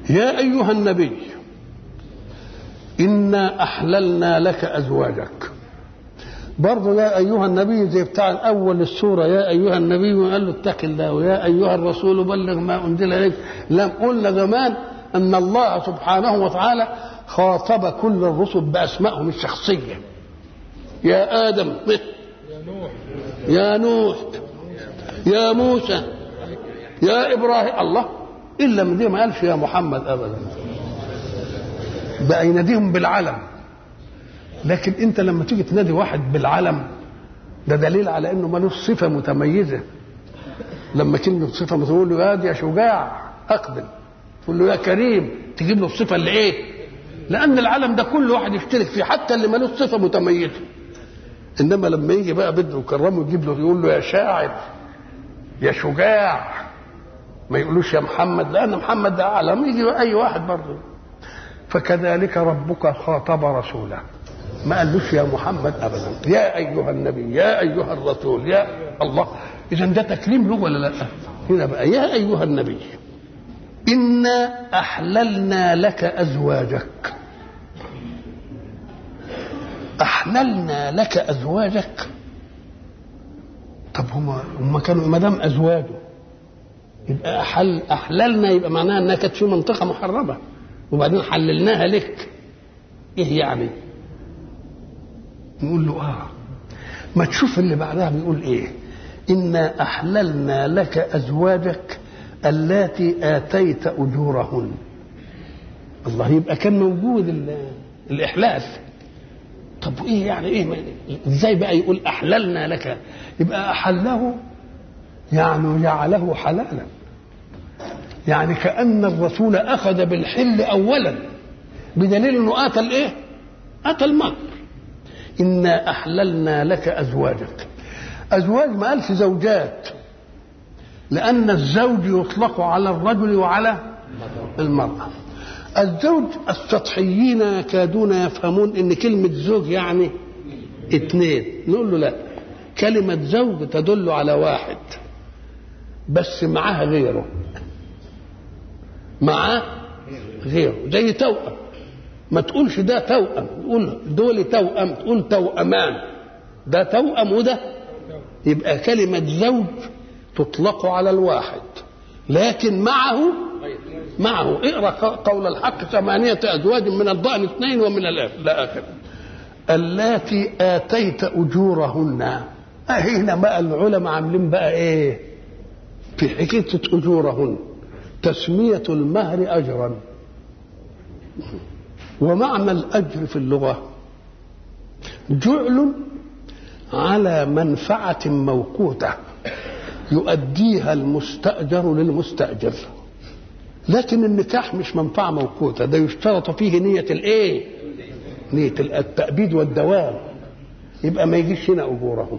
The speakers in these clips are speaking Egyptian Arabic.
يا أيها النبي إنا أحللنا لك أزواجك برضه يا أيها النبي زي بتاع أول السورة يا أيها النبي وقال له اتق الله ويا أيها الرسول بلغ ما أنزل إليك لم قلنا زمان أن الله سبحانه وتعالى خاطب كل الرسل بأسمائهم الشخصية يا آدم يا نوح يا موسى يا إبراهيم الله إلا من دي ما قالش يا محمد أبدا بقى يناديهم بالعلم لكن انت لما تيجي تنادي واحد بالعلم ده دليل على انه ملوش صفه متميزه لما كلمه صفه تقول له يا دي يا شجاع اقبل تقول له يا كريم تجيب له الصفه اللي ايه لان العلم ده كل واحد يشترك فيه حتى اللي ملوش صفه متميزه انما لما يجي بقى بده يكرمه يجيب له يقول له يا شاعر يا شجاع ما يقولوش يا محمد لان محمد ده علم يجي اي واحد برضه فكذلك ربك خاطب رسوله ما قالوش يا محمد ابدا يا ايها النبي يا ايها الرسول يا الله اذا ده تكريم له ولا لا هنا بقى يا ايها النبي انا احللنا لك ازواجك احللنا لك ازواجك طب هما هما كانوا ما دام ازواجه يبقى أحل احللنا يبقى معناها انها كانت في منطقه محرمه وبعدين حللناها لك ايه يعني نقول له اه ما تشوف اللي بعدها بيقول ايه انا احللنا لك ازواجك اللاتي اتيت اجورهن الله يبقى كان موجود الاحلال طب ايه يعني ايه ازاي بقى يقول احللنا لك يبقى احله يعني جعله حلالا يعني كان الرسول اخذ بالحل اولا بدليل انه اتى الايه اتى المهر انا احللنا لك ازواجك ازواج ما قالش زوجات لان الزوج يطلق على الرجل وعلى المراه الزوج السطحيين يكادون يفهمون ان كلمه زوج يعني اثنين نقول له لا كلمه زوج تدل على واحد بس معاها غيره معاه غيره زي توأم ما تقولش ده توأم تقول دول توأم تقول توأمان ده توأم وده يبقى كلمة زوج تطلق على الواحد لكن معه معه اقرا قول الحق ثمانية أزواج من الضأن اثنين ومن لا آخر اللاتي آتيت أجورهن هنا بقى العلماء عاملين بقى إيه في حكاية أجورهن تسمية المهر أجرا ومعنى الأجر في اللغة جعل على منفعة موقوتة يؤديها المستأجر للمستأجر لكن النكاح مش منفعة موقوتة ده يشترط فيه نية الإيه؟ نية التأبيد والدوام يبقى ما يجيش هنا أجورهم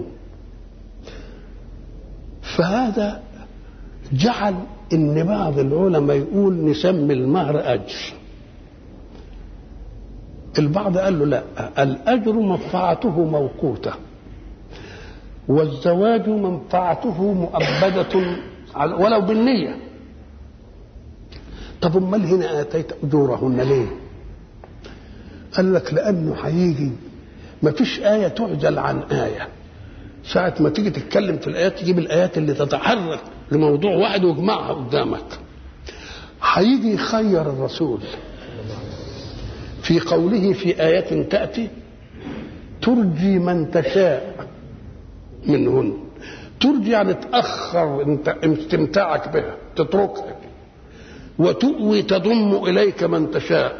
فهذا جعل ان بعض العلماء يقول نسمي المهر اجر البعض قال له لا الاجر منفعته موقوته والزواج منفعته مؤبده ولو بالنيه طب امال هنا اتيت اجورهن ليه قال لك لانه هيجي ما فيش ايه تعزل عن ايه ساعة ما تيجي تتكلم في الآيات تجيب الآيات اللي تتحرك لموضوع واحد ويجمعها قدامك هيجي يخير الرسول في قوله في آية تأتي ترجي من تشاء منهن ترجي يعني تأخر استمتاعك بها تتركها وتؤوي تضم إليك من تشاء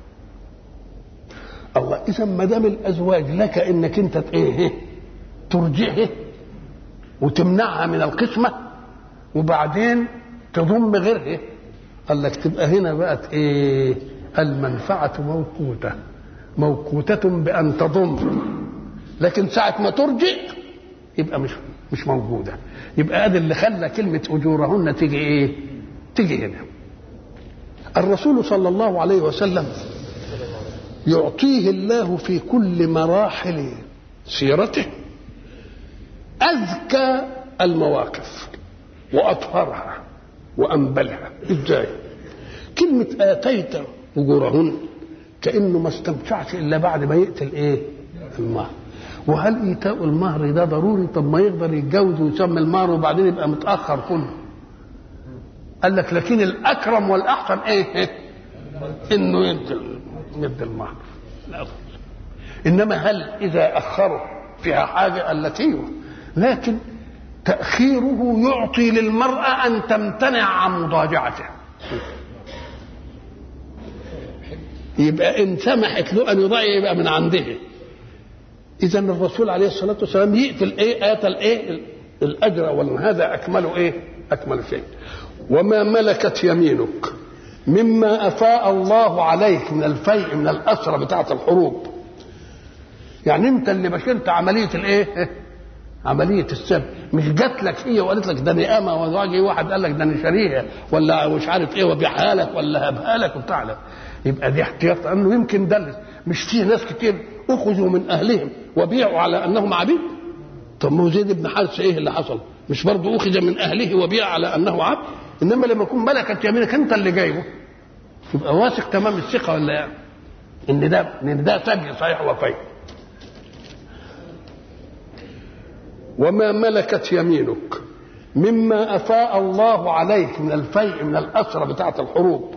الله إذا ما دام الأزواج لك إنك أنت إيه ترجعه وتمنعها من القسمة وبعدين تضم غيرها قال لك تبقى هنا بقت ايه المنفعة موقوتة موقوتة بأن تضم لكن ساعة ما ترجع يبقى مش مش موجودة يبقى هذا اللي خلى كلمة أجورهن تيجي إيه؟ تيجي هنا الرسول صلى الله عليه وسلم يعطيه الله في كل مراحل سيرته أذكى المواقف وأطهرها وأنبلها إزاي؟ كلمة آتيت أجورهن كأنه ما استمتعش إلا بعد ما يقتل إيه المهر وهل إيتاء المهر ده ضروري طب ما يقدر يتجوز ويسمي المهر وبعدين يبقى متأخر كله قال لك لكن الأكرم والأحسن إيه إنه يدي يدي المهر الأفضل إنما هل إذا أخروا فيها حاجة قال لك أيوه لكن تأخيره يعطي للمرأة أن تمتنع عن مضاجعته يبقى إن سمحت له أن يضيع يبقى من عنده إذا الرسول عليه الصلاة والسلام يقتل إيه آتى الإيه الأجر وهذا أكمل إيه أكمل شيء وما ملكت يمينك مما أفاء الله عليك من الفيء من الأسرة بتاعة الحروب يعني أنت اللي بشرت عملية الإيه عملية السب مش جات لك هي وقالت لك ده نقامة وجي واحد قال لك ده انا شاريها ولا مش عارف ايه وبيعها لك ولا هبها لك وبتاع لك يبقى دي احتياط انه يمكن دلس مش في ناس كتير اخذوا من اهلهم وبيعوا على انهم عبيد طب ما هو زيد بن حارثه ايه اللي حصل؟ مش برضه اخذ من اهله وبيع على انه عبد انما لما يكون ملكت يمينك انت اللي جايبه يبقى واثق تمام الثقه ولا يعني ان ده ان ده سجل صحيح وفي وما ملكت يمينك مما افاء الله عليك من الفيء من الاسرى بتاعه الحروب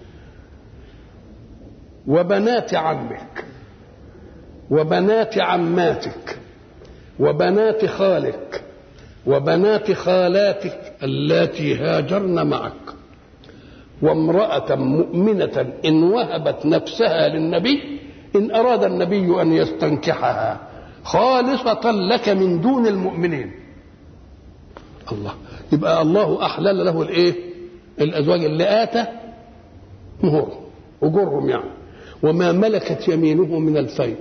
وبنات عمك وبنات عماتك وبنات خالك وبنات خالاتك اللاتي هاجرن معك وامرأة مؤمنة إن وهبت نفسها للنبي إن أراد النبي أن يستنكحها خالصة لك من دون المؤمنين الله يبقى الله أحلل له الإيه الأزواج اللي آتى مهور أجرهم يعني وما ملكت يمينه من الفيء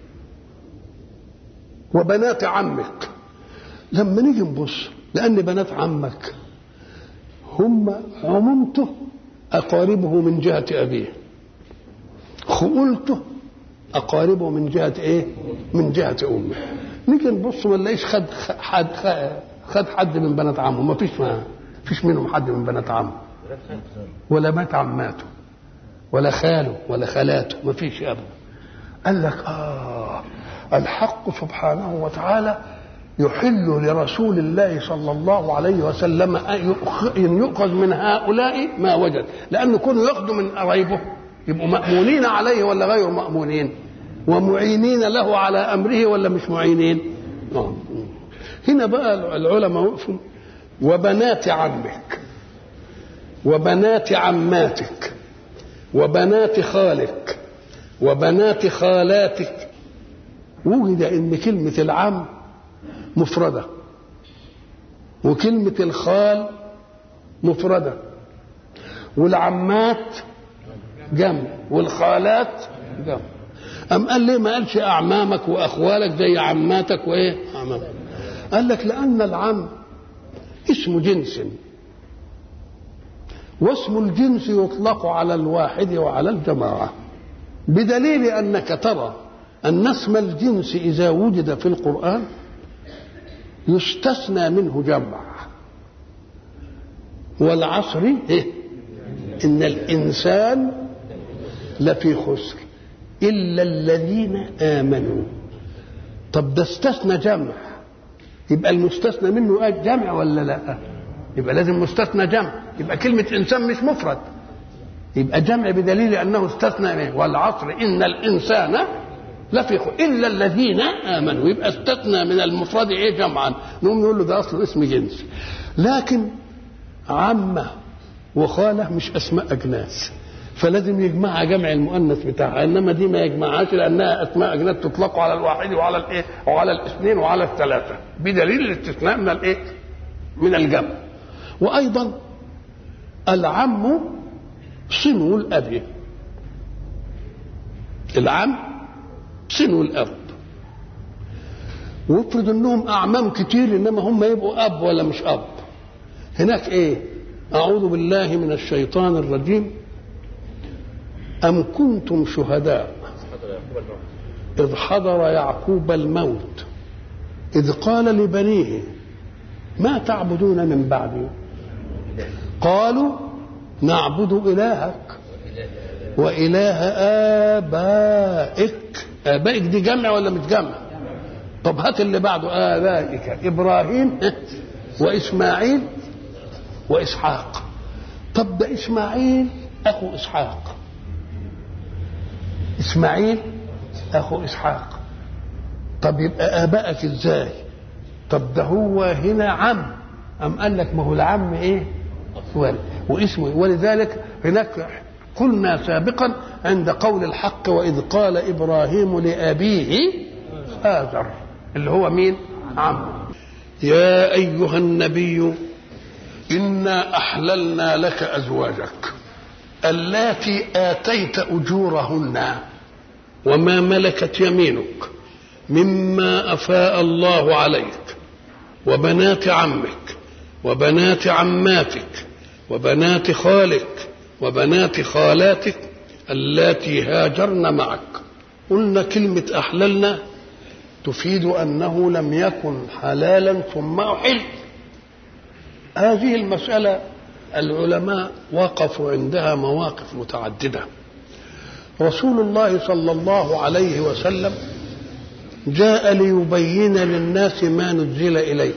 وبنات عمك لما نيجي نبص لأن بنات عمك هم عمومته أقاربه من جهة أبيه خؤولته أقاربه من جهة إيه؟ من جهة أمه نيجي نبص ما نلاقيش خد حد خد حد من بنات عمه ما فيش ما فيش منهم حد من بنات عمه ولا بنات عماته ولا خاله ولا خالاته ما فيش أبدا قال لك آه الحق سبحانه وتعالى يحل لرسول الله صلى الله عليه وسلم أن يؤخذ من هؤلاء ما وجد لأنه كانوا ياخذوا من قرايبه يبقوا مأمونين عليه ولا غير مأمونين ومعينين له على أمره ولا مش معينين هنا بقى العلماء وقفوا وبنات عمك وبنات عماتك وبنات خالك وبنات خالاتك وجد ان كلمه العم مفردة وكلمة الخال مفردة والعمات جمع والخالات جمع أم قال ليه ما قالش أعمامك وأخوالك زي عماتك وإيه أعمامك قال لك لأن العم اسم جنس واسم الجنس يطلق على الواحد وعلى الجماعة بدليل أنك ترى أن اسم الجنس إذا وجد في القرآن يستثنى منه جمع والعصر إيه؟ إن الإنسان لفي خسر إلا الذين آمنوا طب ده استثنى جمع يبقى المستثنى منه جمع ولا لا يبقى لازم مستثنى جمع يبقى كلمة إنسان مش مفرد يبقى جمع بدليل أنه استثنى والعصر إن الإنسان لفي خ... الا الذين امنوا يبقى استثنى من المفرد ايه جمعا نقوم نقول له ده اصل اسم جنس لكن عمه وخاله مش اسماء اجناس فلازم يجمعها جمع المؤنث بتاعها انما دي ما يجمعهاش لانها اسماء اجناس تطلق على الواحد وعلى الايه وعلى الاثنين وعلى الثلاثه بدليل الاستثناء من الايه من الجمع وايضا العم صنو الاب العم صنو الاب وافرض انهم اعمام كتير انما هم يبقوا اب ولا مش اب هناك ايه اعوذ بالله من الشيطان الرجيم ام كنتم شهداء اذ حضر يعقوب الموت اذ قال لبنيه ما تعبدون من بعدي قالوا نعبد إلهك وإله آبائك آبائك دي جمع ولا مش جمع طب هات اللي بعده آبائك إبراهيم وإسماعيل وإسحاق طب ده إسماعيل أخو إسحاق إسماعيل أخو إسحاق طب يبقى آبائك إزاي طب ده هو هنا عم أم قال لك ما هو العم إيه ولد واسمه ولذلك هناك قلنا سابقا عند قول الحق وإذ قال إبراهيم لأبيه آزر اللي هو مين عم يا أيها النبي إنا أحللنا لك أزواجك اللاتي آتيت أجورهن وما ملكت يمينك مما أفاء الله عليك وبنات عمك وبنات عماتك وبنات خالك وبنات خالاتك اللاتي هاجرن معك قلنا كلمة أحللنا تفيد أنه لم يكن حلالا ثم أحل هذه المسألة العلماء وقفوا عندها مواقف متعددة رسول الله صلى الله عليه وسلم جاء ليبين للناس ما نزل إليه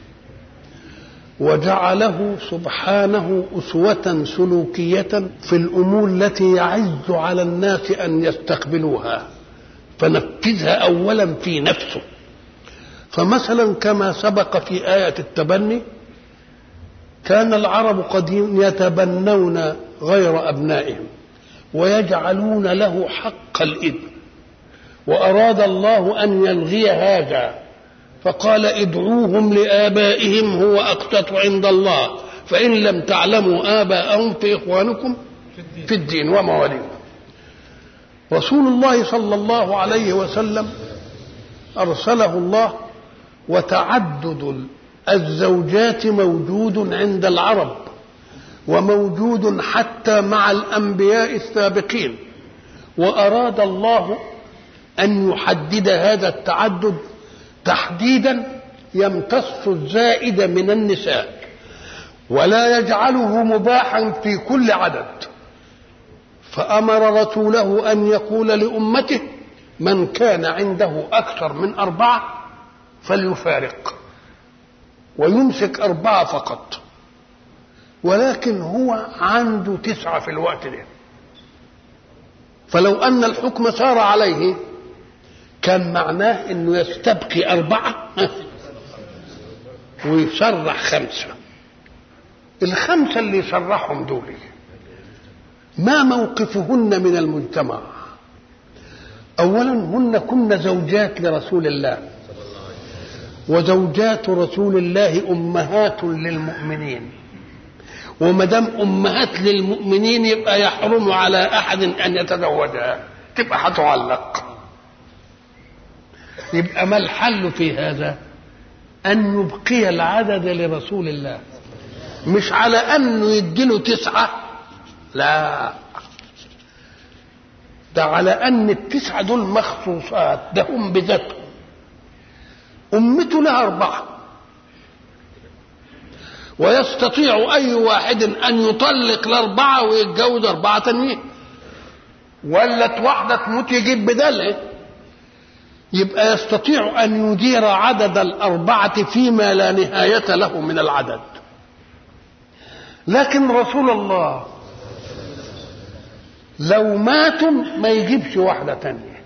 وجعله سبحانه أسوة سلوكية في الأمور التي يعز على الناس أن يستقبلوها فنفذها أولا في نفسه فمثلا كما سبق في آية التبني كان العرب قد يتبنون غير أبنائهم ويجعلون له حق الإبن وأراد الله أن يلغي هذا فقال ادعوهم لآبائهم هو أقسط عند الله فإن لم تعلموا آباءهم فإخوانكم في الدين ومواليكم رسول الله صلى الله عليه وسلم أرسله الله وتعدد الزوجات موجود عند العرب وموجود حتى مع الأنبياء السابقين وأراد الله أن يحدد هذا التعدد تحديدا يمتص الزائد من النساء ولا يجعله مباحا في كل عدد فامر رسوله ان يقول لامته من كان عنده اكثر من اربعه فليفارق ويمسك اربعه فقط ولكن هو عنده تسعه في الوقت ده فلو ان الحكم سار عليه كان معناه انه يستبقي اربعه ويصرح خمسه الخمسه اللي يصرحهم دول ما موقفهن من المجتمع اولا هن كن زوجات لرسول الله وزوجات رسول الله امهات للمؤمنين وما دام امهات للمؤمنين يبقى يحرم على احد ان يتزوجها تبقى هتعلق يبقى ما الحل في هذا ان يبقي العدد لرسول الله مش على انه يديله تسعه لا ده على ان التسعه دول مخصوصات ده هم بذاتهم امته لها اربعه ويستطيع اي واحد ان يطلق الاربعه ويتجوز اربعه تانيين ولت واحده تموت يجيب بدلها يبقى يستطيع ان يدير عدد الاربعه فيما لا نهايه له من العدد لكن رسول الله لو ماتوا ما يجيبش واحده تانيه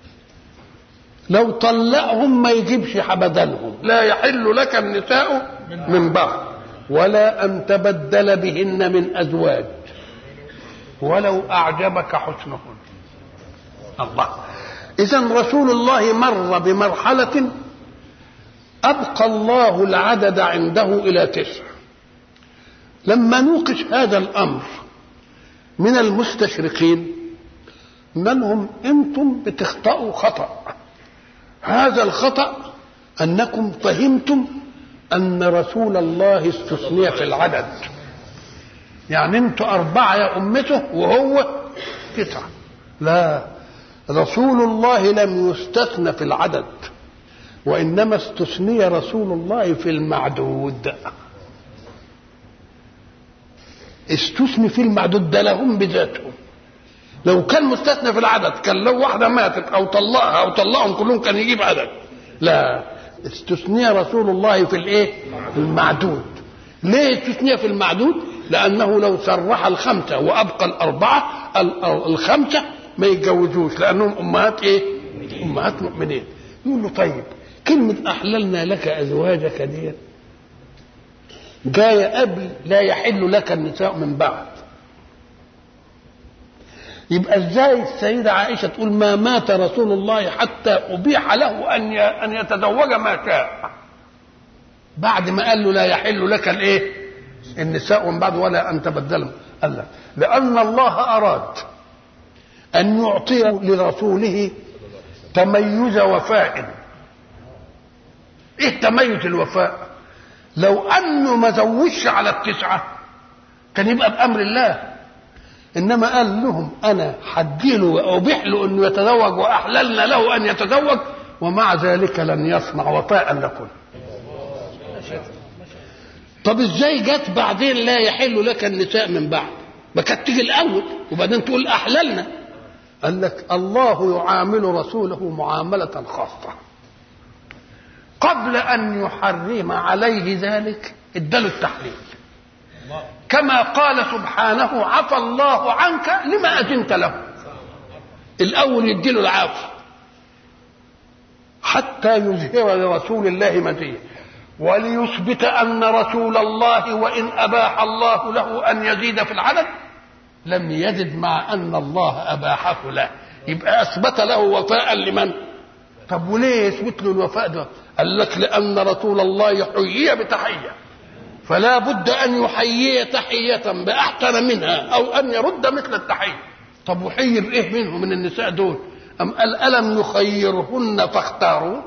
لو طلقهم ما يجيبش بدلهم لا يحل لك النساء من بعد ولا ان تبدل بهن من ازواج ولو اعجبك حسنهن الله اذا رسول الله مر بمرحله ابقى الله العدد عنده الى تسع لما نوقش هذا الامر من المستشرقين منهم انتم بتخطئوا خطأ هذا الخطأ انكم فهمتم ان رسول الله استثني في العدد يعني انتوا اربعه يا امته وهو تسعه لا رسول الله لم يستثنى في العدد وانما استثني رسول الله في المعدود استثني في المعدود ده لهم بذاتهم لو كان مستثنى في العدد كان لو واحده ماتت او طلقها او طلقهم كلهم كان يجيب عدد لا استثني رسول الله في الايه في المعدود ليه استثني في المعدود لانه لو سرح الخمسه وابقى الاربعه الخمسه ما يتجوزوش لانهم امهات ايه امهات مؤمنين يقول له طيب كلمه احللنا لك ازواجك دي جايه قبل لا يحل لك النساء من بعد يبقى ازاي السيدة عائشة تقول ما مات رسول الله حتى أبيح له أن أن يتزوج ما شاء بعد ما قال له لا يحل لك الايه النساء من بعد ولا أن تبدلهم قال لك لأن الله أراد أن يعطي لرسوله تميز وفاء ايه تميز الوفاء لو انه ما زوجش على التسعه كان يبقى بامر الله انما قال لهم انا حديله وابيح له انه يتزوج واحللنا له ان يتزوج ومع ذلك لن يصنع وفاء لكم طب ازاي جت بعدين لا يحل لك النساء من بعد ما كانت تيجي الاول وبعدين تقول احللنا قال لك الله يعامل رسوله معامله خاصه قبل ان يحرم عليه ذلك اداله التحليل كما قال سبحانه عفى الله عنك لما اذنت له الاول يديله العفو حتى يظهر لرسول الله مزيه وليثبت ان رسول الله وان اباح الله له ان يزيد في العدد لم يزد مع ان الله اباحه له يبقى اثبت له وفاء لمن طب وليه يثبت له الوفاء ده قال لك لان رسول الله يحيي بتحيه فلا بد ان يحيي تحيه باحسن منها او ان يرد مثل التحيه طب وحير ايه منهم من النساء دول ام قال الم يخيرهن فاختاروا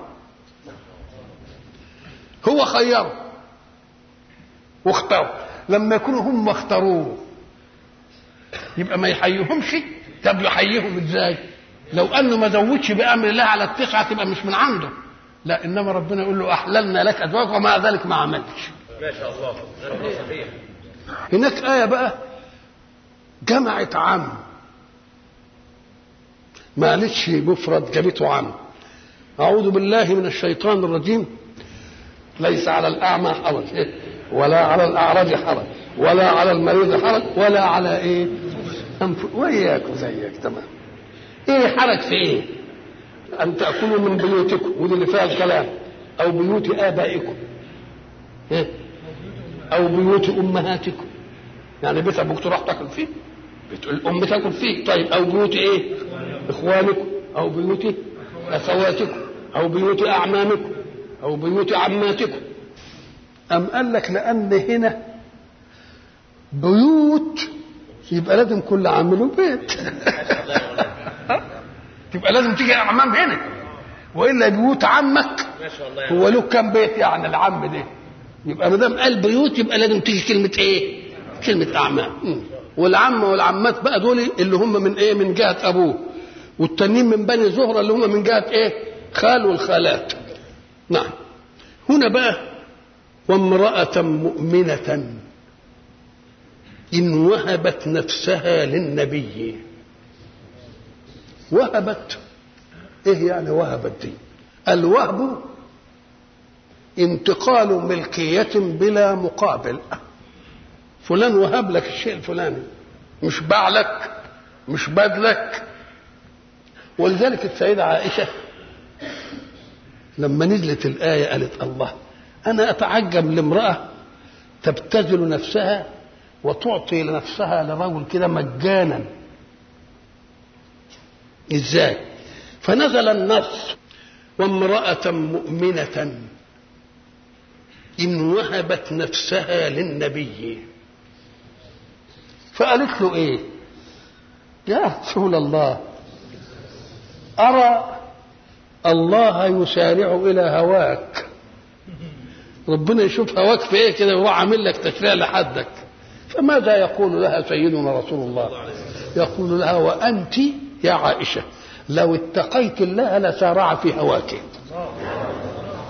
هو خيره واختاروا لما يكونوا هم اختاروه يبقى ما يحييهمش طب يحييهم ازاي لو انه ما زودش بامر الله على التسعه تبقى مش من عنده لا انما ربنا يقول له احللنا لك ازواج ومع ذلك ما عملش ما شاء الله صحيح هناك ايه بقى جمعت عم ما قالتش مفرد جابته عم اعوذ بالله من الشيطان الرجيم ليس على الاعمى حرج إيه؟ ولا على الاعرج حرج ولا على المريض حرج ولا على ايه أنف... وياكم زيك تمام ايه حرج في ايه ان تاكلوا من بيوتكم ودي اللي فيها الكلام او بيوت ابائكم إيه؟ او بيوت امهاتكم يعني بيت ابوك تروح تاكل فيه بيت الام تاكل فيه طيب او بيوت ايه اخوانكم او بيوت اخواتكم او بيوت اعمامكم او بيوت عماتكم ام قال لك لان هنا بيوت يبقى لازم كل عم له بيت تبقى لازم تيجي اعمام هنا والا بيوت عمك ما شاء الله هو له كام بيت يعني العم ده يبقى ما دام قال بيوت يبقى لازم تيجي كلمه ايه كلمه اعمام مم. والعم والعمات بقى دول اللي هم من ايه من جهه ابوه والتانيين من بني زهره اللي هم من جهه ايه خال والخالات نعم هنا بقى وامرأة مؤمنة إن وهبت نفسها للنبي وهبت إيه يعني وهبت دي الوهب انتقال ملكية بلا مقابل فلان وهب لك الشيء الفلاني مش باع لك مش بادلك ولذلك السيدة عائشة لما نزلت الآية قالت الله أنا أتعجب لامرأة تبتذل نفسها وتعطي لنفسها لرجل كده مجانا ازاي فنزل النص وامرأة مؤمنة إن وهبت نفسها للنبي فقالت له إيه يا رسول الله أرى الله يسارع إلى هواك ربنا يشوف هواك في إيه كده وهو عامل لك تشريع لحدك فماذا يقول لها سيدنا رسول الله يقول لها وأنت يا عائشة لو اتقيت الله لسارع في هواك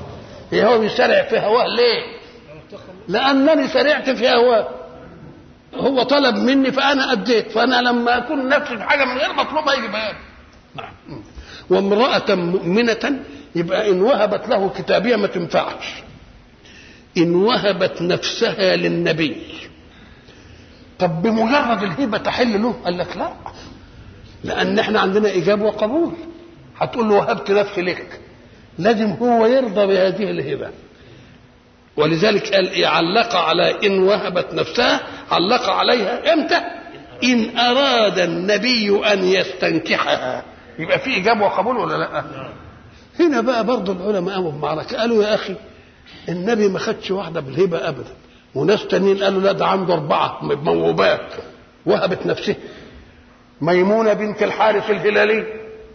هو بيسارع في هواه ليه لأنني سرعت في هواه هو طلب مني فانا اديت فانا لما اكون نفسي في حاجه من غير مطلوبها يجيبها لي نعم وامراه مؤمنه يبقى ان وهبت له كتابيه ما تنفعش ان وهبت نفسها للنبي طب بمجرد الهبه تحل له قال لك لا لان احنا عندنا ايجاب وقبول هتقول له وهبت نفسي لك لازم هو يرضى بهذه الهبه ولذلك قال إيه علق على ان وهبت نفسها علق عليها امتى ان اراد النبي ان يستنكحها يبقى في ايجاب وقبول ولا لا هنا بقى برضه العلماء قاموا بمعركه قالوا يا اخي النبي ما خدش واحده بالهبه ابدا وناس تانيين قالوا لا ده عنده اربعه موهوبات وهبت نفسها ميمونه بنت الحارث الهلالي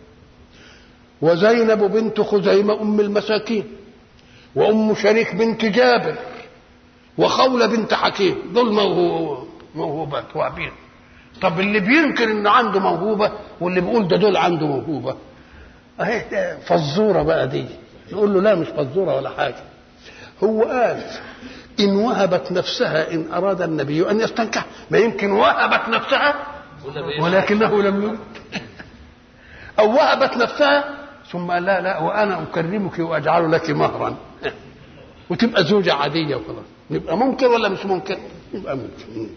وزينب بنت خزيمه ام المساكين وام شريك بنت جابر وخوله بنت حكيم دول موهو- موهوبات وهبين طب اللي بينكر ان عنده موهوبه واللي بيقول ده دول عنده موهوبه اهي ده فزوره بقى دي نقول له لا مش فزوره ولا حاجه هو قال ان وهبت نفسها ان اراد النبي ان يستنكح ما يمكن وهبت نفسها ولكنه لم يرد او وهبت نفسها ثم قال لا لا وانا اكرمك واجعل لك مهرا وتبقى زوجه عاديه وخلاص يبقى ممكن ولا مش ممكن؟ يبقى ممكن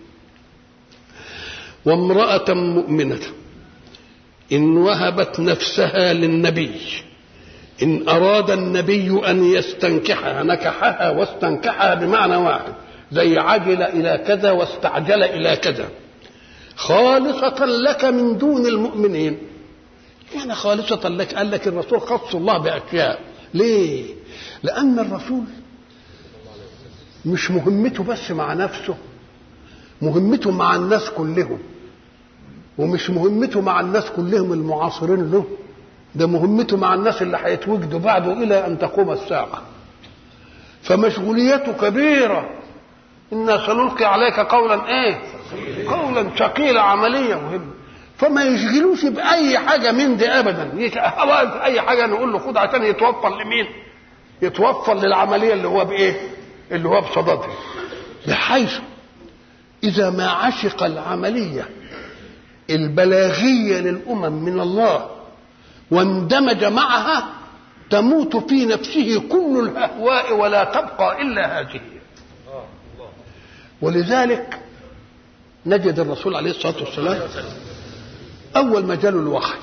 وامرأة مؤمنة إن وهبت نفسها للنبي إن أراد النبي أن يستنكحها نكحها واستنكحها بمعنى واحد زي عجل إلى كذا واستعجل إلى كذا خالصة لك من دون المؤمنين يعني خالصة لك قال لك الرسول خص الله بأشياء ليه؟ لأن الرسول مش مهمته بس مع نفسه مهمته مع الناس كلهم ومش مهمته مع الناس كلهم المعاصرين له ده مهمته مع الناس اللي هيتوجدوا بعده الى ان تقوم الساعه فمشغوليته كبيره انا سنلقي عليك قولا ايه قولا ثقيلا عمليه مهمه فما يشغلوش باي حاجه من دي ابدا يك- في اي حاجه نقول له خد عشان يتوفر لمين يتوفر للعمليه اللي هو بايه اللي هو بصددها بحيث إذا ما عشق العملية البلاغية للأمم من الله واندمج معها تموت في نفسه كل الأهواء ولا تبقى إلا هذه ولذلك نجد الرسول عليه الصلاة والسلام أول ما جاله الوحي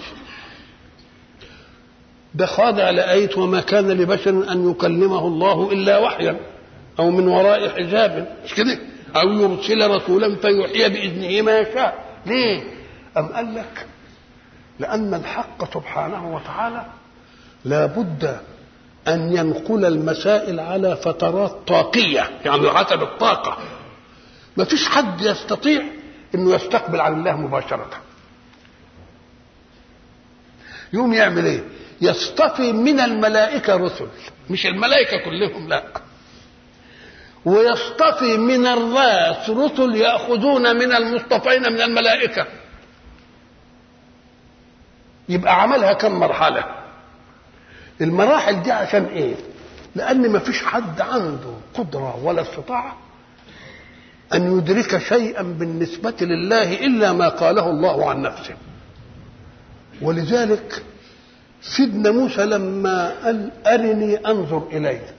ده خاضع لآية وما كان لبشر أن يكلمه الله إلا وحيا أو من وراء حجاب مش كده أو يرسل رسولا فيوحي بإذنه ما يشاء ليه؟ أم قال لك لأن الحق سبحانه وتعالى لا بد أن ينقل المسائل على فترات طاقية يعني حسب الطاقة ما فيش حد يستطيع أنه يستقبل عن الله مباشرة يوم يعمل ايه يصطفي من الملائكة رسل مش الملائكة كلهم لا ويصطفي من الراس رسل يأخذون من المصطفين من الملائكة يبقى عملها كم مرحلة المراحل دي عشان ايه لأن ما فيش حد عنده قدرة ولا استطاعة أن يدرك شيئا بالنسبة لله إلا ما قاله الله عن نفسه ولذلك سيدنا موسى لما قال أرني أنظر إليك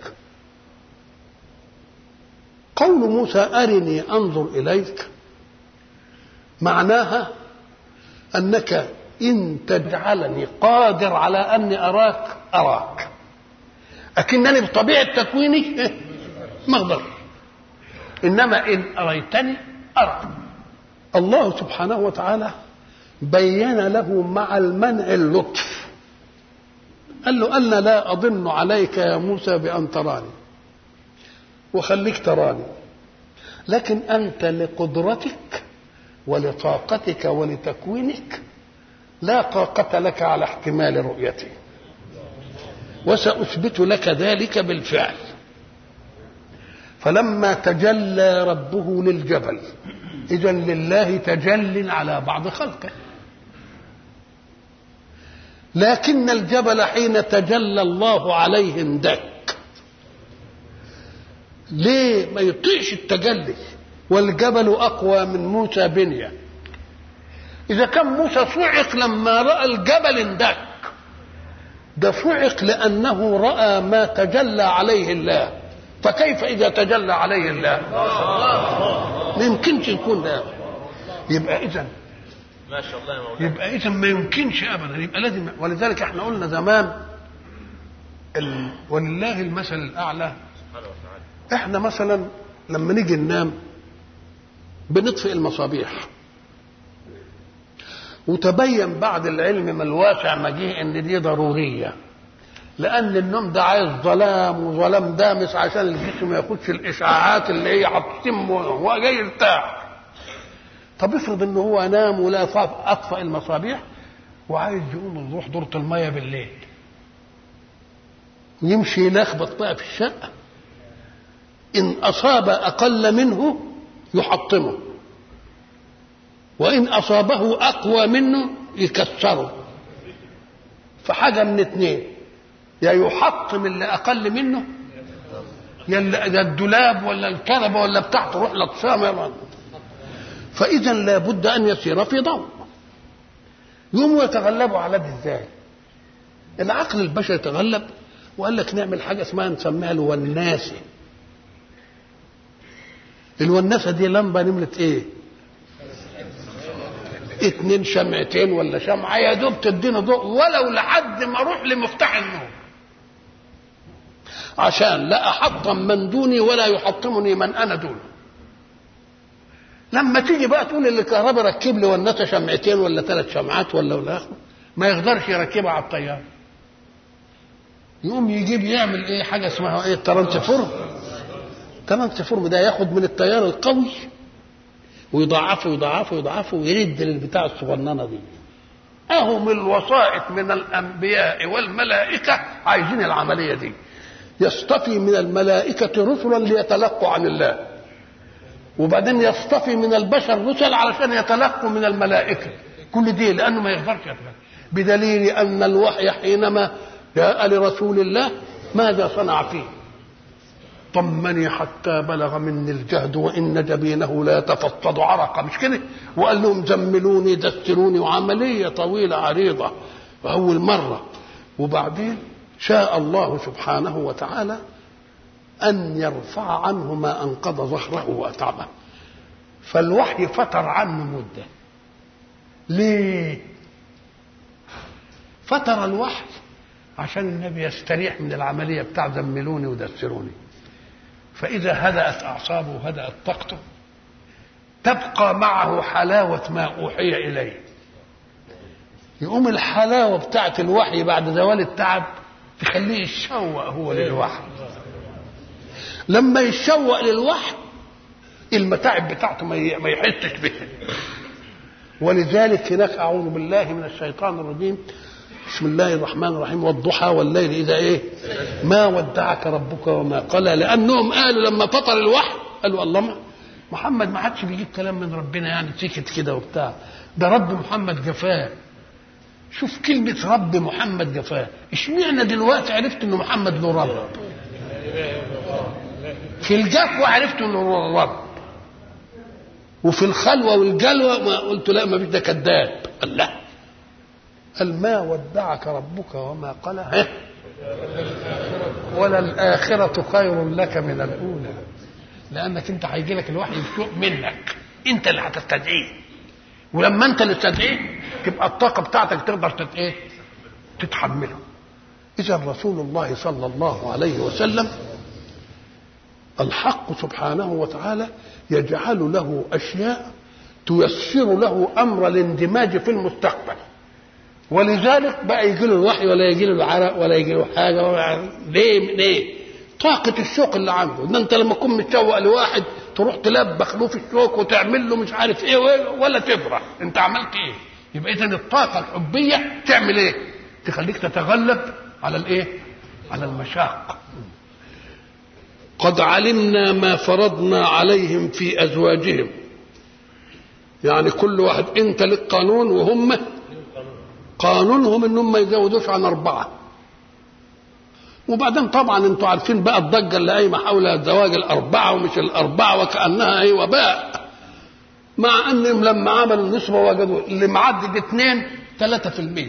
قول موسى أرني أنظر إليك معناها أنك إن تجعلني قادر على أني أراك أراك أكنني بطبيعة تكويني ما أقدر إنما إن أريتني أرى الله سبحانه وتعالى بين له مع المنع اللطف قال له أنا لا أظن عليك يا موسى بأن تراني وخليك تراني لكن أنت لقدرتك ولطاقتك ولتكوينك لا طاقة لك على احتمال رؤيتي وسأثبت لك ذلك بالفعل فلما تجلى ربه للجبل إذا لله تجل على بعض خلقه لكن الجبل حين تجلى الله عليه اندك ليه ما يطيعش التجلي والجبل اقوى من موسى بنيه اذا كان موسى صعق لما راى الجبل اندك ده صعق لانه راى ما تجلى عليه الله فكيف اذا تجلى عليه الله ما يمكنش يكون ده يبقى اذا ما شاء الله يا مولانا يبقى اذا ما يمكنش ابدا يبقى لازم ولذلك احنا قلنا زمان ال... ولله المثل الاعلى سبحانه وتعالى احنا مثلا لما نيجي ننام بنطفئ المصابيح وتبين بعد العلم ما الواسع مجيء ان دي ضروريه لان النوم ده عايز ظلام وظلام دامس عشان الجسم ما ياخدش الاشعاعات اللي هي هتتم وهو جاي يرتاح طب افرض ان هو نام ولا طف- اطفأ المصابيح وعايز يقوم يروح دورة المية بالليل يمشي يلخبط بقى في الشقة إن أصاب أقل منه يحطمه وإن أصابه أقوى منه يكسره فحاجة من اتنين يا يحطم اللي أقل منه يا اللي- يا الدولاب ولا الكنبة ولا بتاع تروح لطشام يا رب. فإذا لابد أن يسير في ضوء يقوموا يتغلبوا على ده ازاي؟ العقل البشري تغلب وقال لك نعمل حاجة اسمها نسميها الوناسة الوناسة دي لمبة نمرة ايه؟ اتنين شمعتين ولا شمعة يا دوب تدينا ضوء ولو لحد ما اروح لمفتاح النور عشان لا احطم من دوني ولا يحطمني من انا دونه لما تيجي بقى تقول اللي الكهرباء ركب لي ونته شمعتين ولا ثلاث شمعات ولا ولا آخر، ما يقدرش يركبها على الطياره يقوم يجيب يعمل ايه حاجه اسمها ايه ترانسفورم ترانسفورم ده ياخد من التيار القوي ويضاعفه ويضاعفه ويضاعفه ويرد للبتاع الصغننه دي اهو من الوسائط من الانبياء والملائكه عايزين العمليه دي يصطفي من الملائكه رسلا ليتلقوا عن الله وبعدين يصطفي من البشر رسل علشان يتلقوا من الملائكه كل دي لانه ما يقدرش يتلقى بدليل ان الوحي حينما جاء لرسول الله ماذا صنع فيه طمني حتى بلغ مني الجهد وان جبينه لا يتفضض عرقا مش كده وقال لهم زملوني دستروني وعمليه طويله عريضه واول مره وبعدين شاء الله سبحانه وتعالى أن يرفع عنه ما أنقض ظهره وأتعبه فالوحي فتر عنه مدة ليه فتر الوحي عشان النبي يستريح من العملية بتاع زملوني ودسروني فإذا هدأت أعصابه وهدأت طاقته تبقى معه حلاوة ما أوحي إليه يقوم الحلاوة بتاعت الوحي بعد زوال التعب تخليه يتشوق هو للوحي لما يتشوق للوحي المتاعب بتاعته ما ي- ما يحسش بها ولذلك هناك اعوذ بالله من الشيطان الرجيم بسم الله الرحمن الرحيم والضحى والليل اذا ايه ما ودعك ربك وما قلى لانهم قالوا لما فطر الوحي قالوا الله ما محمد ما عادش بيجيب كلام من ربنا يعني سكت كده وبتاع ده رب محمد جفاه شوف كلمة رب محمد جفاه اشمعنى دلوقتي عرفت ان محمد له رب في الجفوة عرفت انه هو الرب وفي الخلوة والجلوة ما قلت لا ما فيش ده كذاب قال لا قال ما ودعك ربك وما قلى ها ولا الآخرة خير لك من الأولى لأنك أنت هيجي لك الوحي بسوء منك أنت اللي هتستدعيه ولما أنت اللي تستدعيه تبقى الطاقة بتاعتك تقدر تت إيه؟ تتحمله إذا رسول الله صلى الله عليه وسلم الحق سبحانه وتعالى يجعل له اشياء تيسر له امر الاندماج في المستقبل ولذلك بقى يجي له الوحي ولا يجي له العرق ولا يجي له حاجه ولا ليه ليه؟ طاقة الشوق اللي عنده، ان انت لما تكون متشوق لواحد تروح تلبخ له في الشوق وتعمل له مش عارف ايه ولا تفرح، انت عملت ايه؟ يبقى اذا الطاقة الحبية تعمل ايه؟ تخليك تتغلب على الايه؟ على المشاق. قد علمنا ما فرضنا عليهم في ازواجهم يعني كل واحد انت لك قانون وهم قانونهم انهم ما يزودوش عن اربعه وبعدين طبعا انتوا عارفين بقى الضجه اللي قايمه حول الزواج الاربعه ومش الاربعه وكانها ايه وباء مع انهم لما عملوا النسبه وجدوا اللي معدد اثنين 3%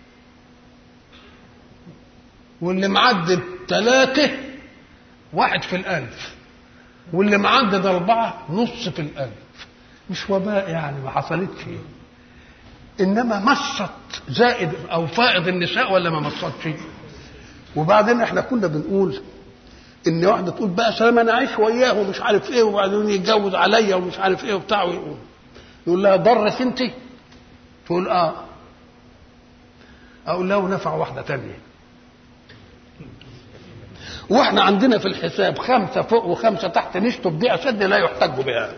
واللي معدد ثلاثه واحد في الألف واللي معدد أربعة نص في الألف مش وباء يعني ما حصلتش إنما مصت زائد أو فائض النساء ولا ما مصتش وبعدين احنا كنا بنقول ان واحده تقول بقى سلام انا عايش وياه ومش عارف ايه وبعدين يتجوز عليا ومش عارف ايه وبتاع ويقول يقول لها ضرك انت تقول اه اقول له نفع واحده تانية واحنا عندنا في الحساب خمسه فوق وخمسه تحت نشطب دي اشد لا يحتج بها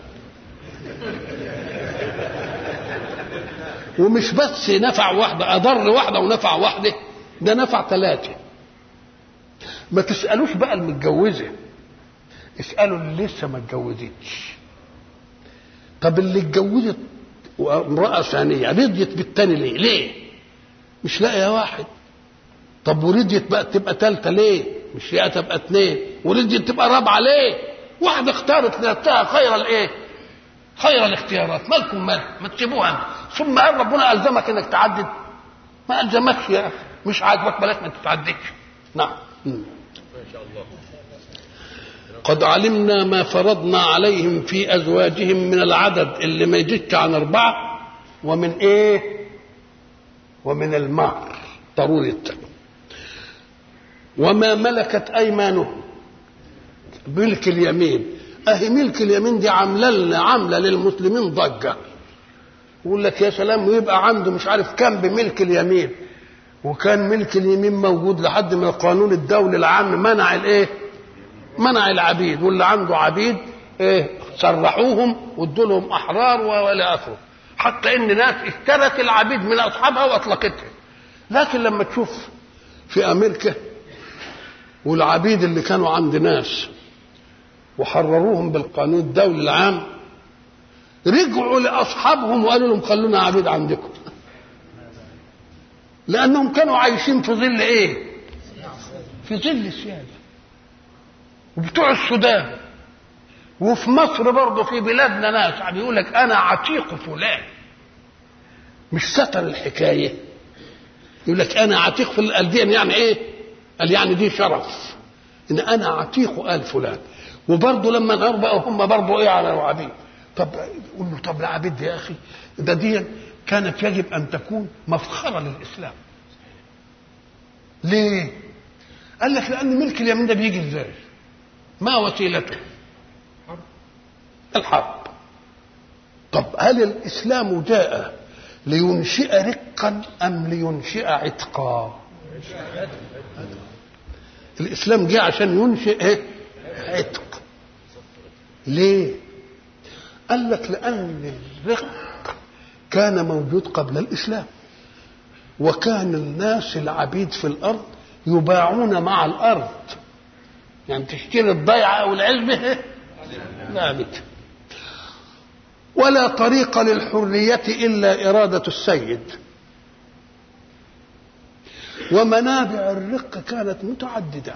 ومش بس نفع واحده اضر واحده ونفع واحده ده نفع ثلاثه ما تسالوش بقى المتجوزه اسالوا اللي لسه ما اتجوزتش طب اللي اتجوزت امراه ثانيه رضيت بالتاني ليه؟ ليه؟ مش لاقيه واحد طب ورضيت بقى تبقى ثالثه ليه؟ مش لاقيه تبقى اثنين ورضيت تبقى رابعه ليه؟ واحده اختارت لنفسها خير الايه؟ خير الاختيارات مالكم مال ما تسيبوها انت ثم قال ربنا الزمك انك تعدد ما الزمكش يا اخي مش عاجبك بلاش ما تتعددش نعم ما شاء الله قد علمنا ما فرضنا عليهم في ازواجهم من العدد اللي ما يزيدش عن اربعه ومن ايه؟ ومن المهر ضروري وما ملكت ايمانهم ملك اليمين اهي ملك اليمين دي عامله لنا عامله للمسلمين ضجه يقول لك يا سلام ويبقى عنده مش عارف كم بملك اليمين وكان ملك اليمين موجود لحد ما القانون الدولي العام منع الايه؟ منع العبيد واللي عنده عبيد ايه سرحوهم وادوا لهم احرار والى اخره حتى ان ناس اشترت العبيد من اصحابها واطلقتها لكن لما تشوف في امريكا والعبيد اللي كانوا عند ناس وحرروهم بالقانون الدولي العام رجعوا لاصحابهم وقالوا لهم خلونا عبيد عندكم لانهم كانوا عايشين في ظل ايه في ظل السياده وبتوع السودان وفي مصر برضه في بلادنا ناس عم يقول لك انا عتيق فلان مش ستر الحكايه يقول لك انا عتيق في الدين يعني ايه؟ قال يعني دي شرف ان انا عتيق ال فلان وبرضه لما نهار بقى هم برضه ايه على العبيد طب قول له طب العبيد دي يا اخي ده دي كانت يجب ان تكون مفخره للاسلام ليه؟ قال لك لان ملك اليمين ده بيجي ازاي؟ ما وسيلته الحرب طب هل الاسلام جاء لينشئ رقا ام لينشئ عتقا الاسلام جاء عشان ينشئ ايه عتق ليه قال لك لان الرق كان موجود قبل الاسلام وكان الناس العبيد في الارض يباعون مع الارض يعني تشتري الضيعة أو العلبة لا بد ولا طريق للحرية إلا إرادة السيد ومنابع الرق كانت متعددة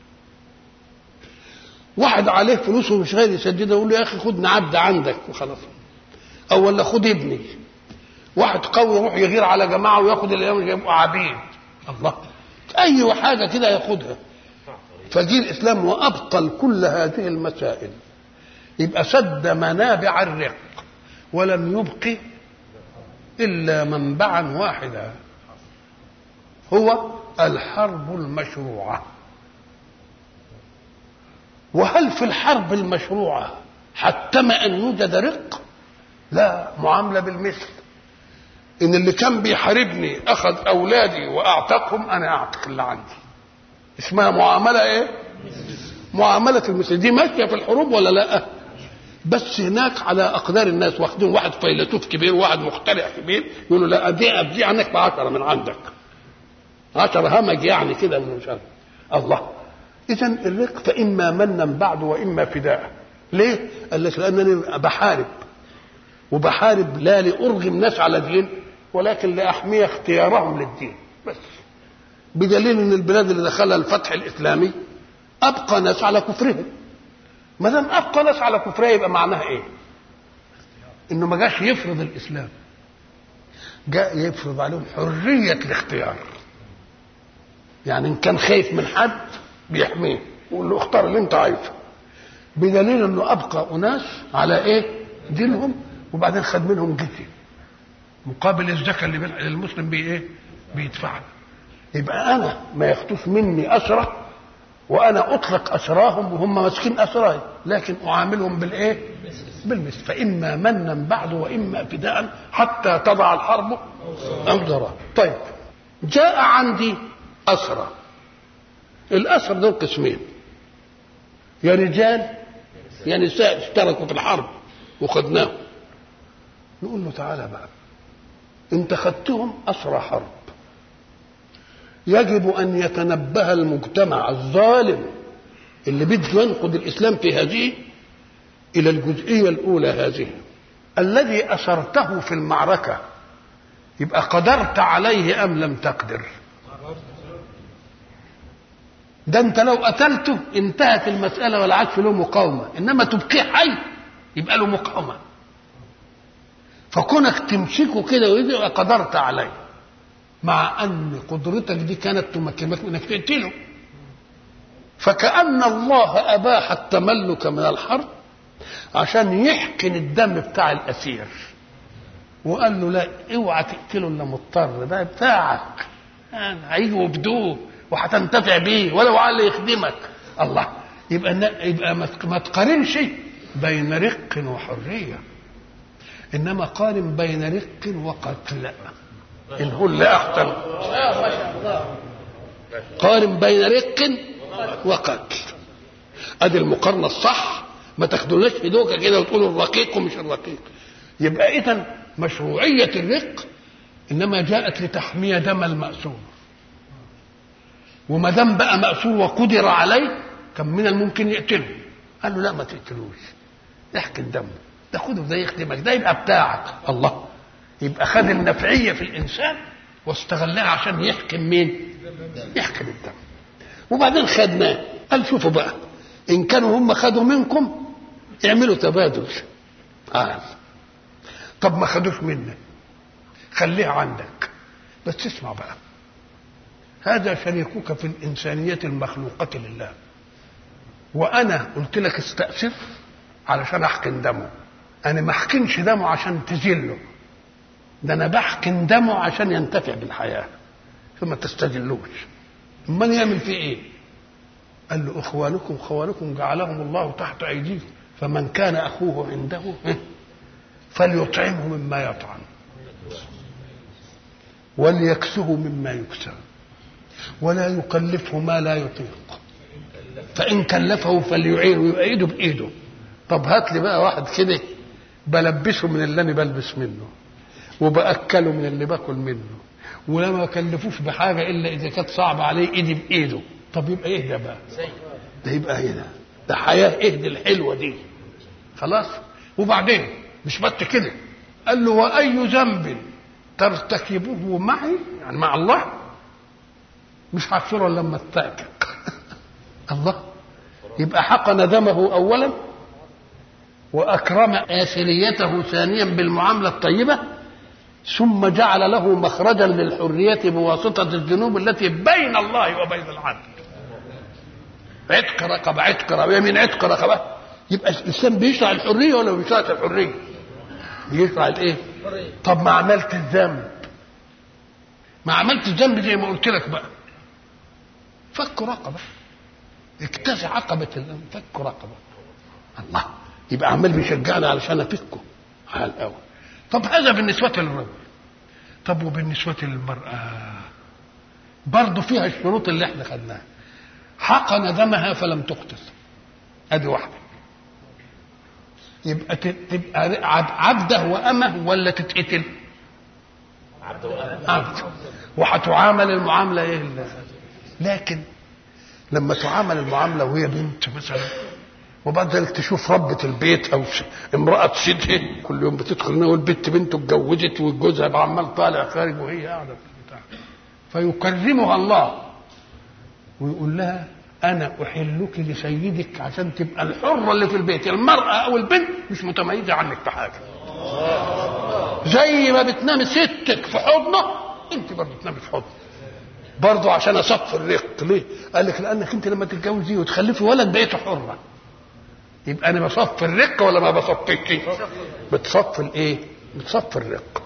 واحد عليه فلوس ومش غير يسددها يقول له يا أخي خد عبد عندك وخلاص أو ولا خد ابني واحد قوي يروح يغير على جماعة وياخد الأيام يبقوا عبيد الله أي حاجة كده ياخدها فجي الاسلام وابطل كل هذه المسائل يبقى سد منابع الرق ولم يبق الا منبعا واحدا هو الحرب المشروعه وهل في الحرب المشروعه حتم ان يوجد رق لا معامله بالمثل ان اللي كان بيحاربني اخذ اولادي واعتقهم انا اعتق اللي عندي اسمها معامله ايه معامله المثل دي ماشيه في الحروب ولا لا بس هناك على اقدار الناس واخدين واحد فيلسوف كبير وواحد مخترع كبير يقولوا لا دي ابدي عنك بعشرة من عندك عشرة همج يعني كده من مش عارف الله اذا الرق فاما منا بعد واما فداء ليه قال لك لانني بحارب وبحارب لا لارغم ناس على دين ولكن لاحمي اختيارهم للدين بس بدليل ان البلاد اللي دخلها الفتح الاسلامي ابقى ناس على كفرهم ما دام ابقى ناس على كفرها يبقى معناها ايه؟ انه ما جاش يفرض الاسلام جاء يفرض عليهم حريه الاختيار يعني ان كان خايف من حد بيحميه يقول له اختار اللي انت عايزه بدليل انه ابقى اناس على ايه؟ دينهم وبعدين خد منهم جزيه مقابل الزكاه اللي بين- المسلم بي ايه؟ بيدفعها يبقى انا ما ياخدوش مني اسره وانا اطلق اسراهم وهم ماسكين اسراي لكن اعاملهم بالايه؟ بالمثل فاما منا بعد واما فداء حتى تضع الحرب اوزرها طيب جاء عندي اسرى الاسرى دول قسمين يا رجال يا نساء اشتركوا في الحرب وخدناهم نقول له تعالى بقى انت خدتهم اسرى حرب يجب ان يتنبه المجتمع الظالم اللي بده ينقض الاسلام في هذه الى الجزئيه الاولى هذه الذي اسرته في المعركه يبقى قدرت عليه ام لم تقدر ده انت لو قتلته انتهت المساله ولا عادش له مقاومه انما تبقيه حي يبقى له مقاومه فكونك تمسكه كده ويبقى قدرت عليه مع ان قدرتك دي كانت تمكنك انك تقتله فكأن الله أباح التملك من الحرب عشان يحقن الدم بتاع الأسير وقال له لا اوعى تقتله الا مضطر ده بتاعك يعني هيجوا بدوه وهتنتفع بيه ولو على اللي يخدمك الله يبقى يبقى ما ما تقارنش بين رق وحريه انما قارن بين رق وقتل ان هو اللي احسن قارن بين رق وقتل ادي المقارنه الصح ما تاخدوناش في دوكه كده وتقولوا الرقيق ومش الرقيق يبقى اذا مشروعيه الرق انما جاءت لتحميه دم الماسور وما دام بقى ماسور وقدر عليه كان من الممكن يقتله قال له لا ما تقتلوش احكم دمه ده خده ده يخدمك ده يبقى بتاعك الله يبقى خد النفعيه في الانسان واستغلها عشان يحكم مين يحكم الدم وبعدين خدناه قال شوفوا بقى ان كانوا هم خدوا منكم اعملوا تبادل قال طب ما خدوش منك خليه عندك بس اسمع بقى هذا شريكك في الإنسانية المخلوقة لله وأنا قلت لك استأسف علشان أحقن دمه أنا ما أحقنش دمه عشان تذله ده أنا بحقن دمه عشان ينتفع بالحياة ثم تستذلوش امال يعمل فيه ايه قال له اخوانكم خوانكم جعلهم الله تحت ايديكم فمن كان اخوه عنده فليطعمه مما يطعم وليكسه مما يكسى ولا يكلفه ما لا يطيق فان كلفه فليعينه يبقى ايده بايده طب هات لي بقى واحد كده بلبسه من اللي انا بلبس منه وباكله من اللي باكل منه ولما كلفوش بحاجه الا اذا كانت صعبه عليه ايدي بايده طب يبقى ايه ده بقى ده يبقى هنا ده حياه ايه دي الحلوه دي خلاص وبعدين مش بس كده قال له واي ذنب ترتكبه معي يعني مع الله مش هغفره لما اتاكل الله يبقى حقن دمه اولا واكرم اثريته ثانيا بالمعامله الطيبه ثم جعل له مخرجا للحرية بواسطة الذنوب التي بين الله وبين العبد عتق رقبة عتق رقبة يمين عتق رقبة يبقى الإنسان بيشرع الحرية ولا ما بيشرعش الحرية؟ بيشرع الإيه؟ طب ما عملت الذنب ما عملت الذنب زي ما قلت لك بقى فك رقبة اجتاز عقبة الذنب فك رقبة الله يبقى عمال بيشجعنا علشان افكه على الاول طب هذا بالنسبة للرجل طب وبالنسبة للمرأة برضه فيها الشروط اللي احنا خدناها حقن دمها فلم تقتل ادي واحدة يبقى تبقى عبده وأمه ولا تتقتل عبد وهتعامل المعاملة ايه لكن لما تعامل المعاملة وهي بنت مثلا وبعد ذلك تشوف ربة البيت أو امرأة سيدها كل يوم بتدخل هنا والبنت بنته اتجوزت وجوزها عمال طالع خارج وهي قاعدة في البتاع فيكرمها الله ويقول لها انا احلك لسيدك عشان تبقى الحره اللي في البيت المراه او البنت مش متميزه عنك في حاجه زي ما بتنام ستك في حضنه انت برضه تنامي في حضنه برضه عشان اصف الرق ليه؟ قال لك لانك انت لما تتجوزي وتخلفي ولد بقيت حره يبقى انا بصف الرق ولا ما بصفكش؟ بتصف الايه؟ بتصف الرق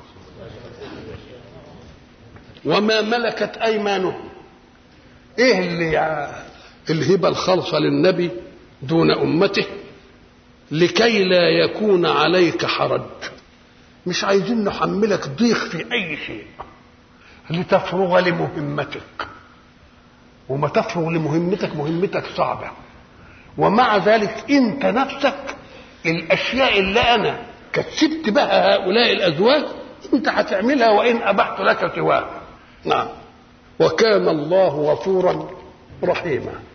وما ملكت ايمانهم ايه اللي الهبه الخالصه للنبي دون امته لكي لا يكون عليك حرج مش عايزين نحملك ضيق في اي شيء لتفرغ لمهمتك وما تفرغ لمهمتك مهمتك صعبه ومع ذلك انت نفسك الاشياء اللي انا كسبت بها هؤلاء الازواج انت هتعملها وان ابحت لك سواها نعم وكان الله غفورا رحيما